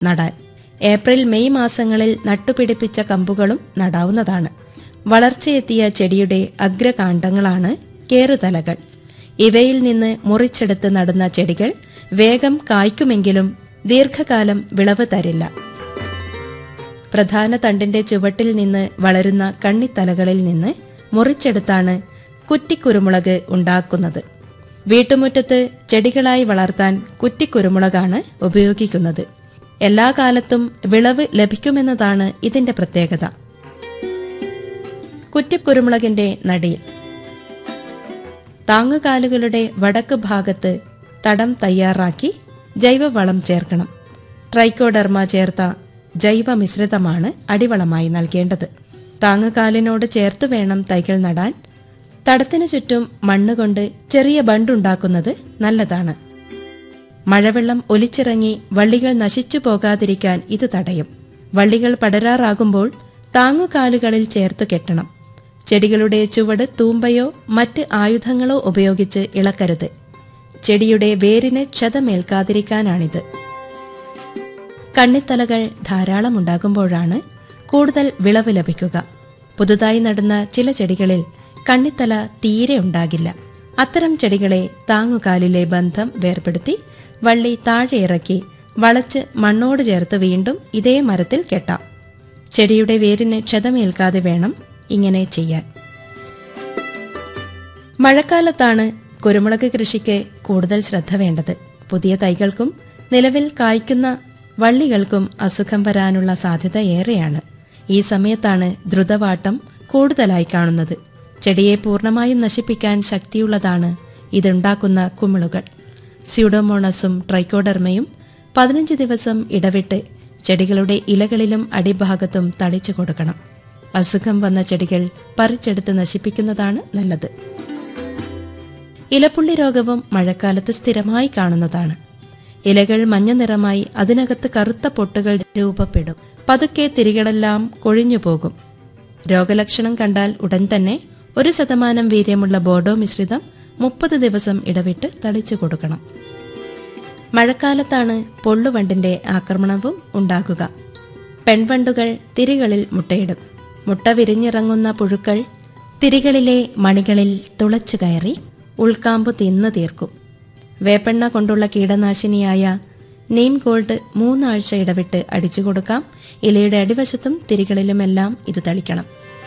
നടാൻ April May മാസങ്ങളിൽ നട്ടുപിടിപ്പിച്ച കമ്പുകളും നടാവുന്നതാണ് വളർച്ചയെത്തിയ ചെടിയുടെ അഗ്രകാണ്ഡങ്ങളാണ് കേറുതലകൾ ഇവയിൽ നിന്ന് മുറിച്ചെടുത്ത് നടുന്ന ചെടികൾ വേഗം കായ്ക്കുമെങ്കിലും ദീർഘകാലം വിളവ് തരില്ല പ്രധാന തണ്ടിന്റെ ചുവട്ടിൽ നിന്ന് വളരുന്ന കണ്ണിത്തലകളിൽ നിന്ന് മുറിച്ചെടുത്താണ് കുറ്റിക്കുരുമുളക് ഉണ്ടാക്കുന്നത് വീട്ടുമുറ്റത്ത് ചെടികളായി വളർത്താൻ കുറ്റിക്കുരുമുളകാണ് ഉപയോഗിക്കുന്നത് എല്ലാ കാലത്തും വിളവ് ലഭിക്കുമെന്നതാണ് ഇതിന്റെ പ്രത്യേകത കുറ്റിക്കുരുമുളകിന്റെ നടിയിൽ താങ്ങുകാലുകളുടെ വടക്ക് ഭാഗത്ത് തടം തയ്യാറാക്കി ജൈവവളം ചേർക്കണം ട്രൈക്കോഡർമ ചേർത്ത ജൈവ മിശ്രിതമാണ് അടിവളമായി നൽകേണ്ടത് താങ്ങുകാലിനോട് ചേർത്ത് വേണം തൈകൾ നടാൻ തടത്തിനു ചുറ്റും മണ്ണുകൊണ്ട് ചെറിയ ബണ്ടുണ്ടാക്കുന്നത് നല്ലതാണ് മഴവെള്ളം ഒലിച്ചിറങ്ങി വള്ളികൾ നശിച്ചു പോകാതിരിക്കാൻ ഇത് തടയും വള്ളികൾ പടരാറാകുമ്പോൾ താങ്ങുകാലുകളിൽ ചേർത്ത് കെട്ടണം ചെടികളുടെ ചുവട് തൂമ്പയോ മറ്റ് ആയുധങ്ങളോ ഉപയോഗിച്ച് ഇളക്കരുത് ചെടിയുടെ വേരിന് ക്ഷതമേൽക്കാതിരിക്കാനാണിത് കണ്ണിത്തലകൾ ധാരാളം ഉണ്ടാകുമ്പോഴാണ് കൂടുതൽ വിളവ് ലഭിക്കുക പുതുതായി നടുന്ന ചില ചെടികളിൽ കണ്ണിത്തല തീരെ ഉണ്ടാകില്ല അത്തരം ചെടികളെ താങ്ങുകാലിലെ ബന്ധം വേർപെടുത്തി വള്ളി താഴെ ഇറക്കി വളച്ച് മണ്ണോട് ചേർത്ത് വീണ്ടും ഇതേ മരത്തിൽ കെട്ടാം ചെടിയുടെ വേരിന് ക്ഷതമേൽക്കാതെ വേണം ഇങ്ങനെ ചെയ്യാൻ മഴക്കാലത്താണ് കുരുമുളക് കൃഷിക്ക് കൂടുതൽ ശ്രദ്ധ വേണ്ടത് പുതിയ തൈകൾക്കും നിലവിൽ കായ്ക്കുന്ന വള്ളികൾക്കും അസുഖം വരാനുള്ള സാധ്യത ഏറെയാണ് ഈ സമയത്താണ് ദ്രുതവാട്ടം കൂടുതലായി കാണുന്നത് ചെടിയെ പൂർണ്ണമായും നശിപ്പിക്കാൻ ശക്തിയുള്ളതാണ് ഇതുണ്ടാക്കുന്ന കുമിളുകൾ സ്യൂഡോമോണസും ട്രൈക്കോഡർമയും പതിനഞ്ച് ദിവസം ഇടവിട്ട് ചെടികളുടെ ഇലകളിലും അടിഭാഗത്തും തളിച്ചു കൊടുക്കണം അസുഖം വന്ന ചെടികൾ പറിച്ചെടുത്ത് നശിപ്പിക്കുന്നതാണ് നല്ലത് ഇലപ്പുള്ളി രോഗവും മഴക്കാലത്ത് സ്ഥിരമായി കാണുന്നതാണ് ഇലകൾ മഞ്ഞ നിറമായി അതിനകത്ത് കറുത്ത പൊട്ടുകൾ രൂപപ്പെടും പതുക്കെ തിരികളെല്ലാം കൊഴിഞ്ഞു പോകും രോഗലക്ഷണം കണ്ടാൽ ഉടൻ തന്നെ ഒരു ശതമാനം വീര്യമുള്ള ബോഡോ മിശ്രിതം മുപ്പത് ദിവസം ഇടവിട്ട് തളിച്ചു കൊടുക്കണം മഴക്കാലത്താണ് പൊള്ളുവണ്ടിന്റെ ആക്രമണവും ഉണ്ടാകുക പെൺവണ്ടുകൾ തിരികളിൽ മുട്ടയിടും മുട്ട വിരിഞ്ഞിറങ്ങുന്ന പുഴുക്കൾ തിരികളിലെ മണികളിൽ തുളച്ചു കയറി ഉൾക്കാമ്പ് തിന്നു തീർക്കും വേപ്പെണ്ണ കൊണ്ടുള്ള കീടനാശിനിയായ നെയിം ഗോൾഡ് മൂന്നാഴ്ച ഇടവിട്ട് അടിച്ചു കൊടുക്കാം ഇലയുടെ അടിവശത്തും തിരികളിലുമെല്ലാം ഇത് തളിക്കണം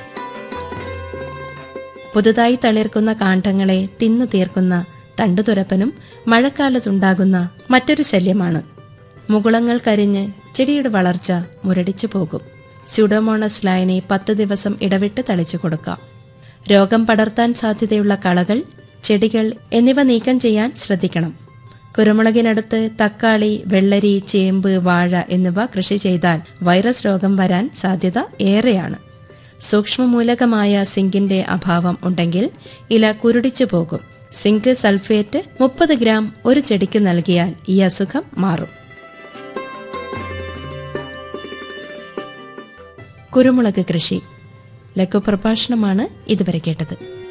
പുതുതായി തളിർക്കുന്ന കാണ്ഡങ്ങളെ തിന്നു തീർക്കുന്ന തണ്ടുതുരപ്പനും മഴക്കാലത്തുണ്ടാകുന്ന മറ്റൊരു ശല്യമാണ് മുകുളങ്ങൾ കരിഞ്ഞ് ചെടിയുടെ വളർച്ച മുരടിച്ചു പോകും സ്യൂഡോമോണസ് ലൈനെ പത്ത് ദിവസം ഇടവിട്ട് തളിച്ചു കൊടുക്കാം രോഗം പടർത്താൻ സാധ്യതയുള്ള കളകൾ ചെടികൾ എന്നിവ നീക്കം ചെയ്യാൻ ശ്രദ്ധിക്കണം കുരുമുളകിനടുത്ത് തക്കാളി വെള്ളരി ചേമ്പ് വാഴ എന്നിവ കൃഷി ചെയ്താൽ വൈറസ് രോഗം വരാൻ സാധ്യത ഏറെയാണ് സൂക്ഷ്മമൂലകമായ സിങ്കിന്റെ അഭാവം ഉണ്ടെങ്കിൽ ഇല കുരുടിച്ചു പോകും സിങ്ക് സൾഫേറ്റ് മുപ്പത് ഗ്രാം ഒരു ചെടിക്ക് നൽകിയാൽ ഈ അസുഖം മാറും കുരുമുളക് കൃഷി ലഘുപ്രഭാഷണമാണ് ഇതുവരെ കേട്ടത്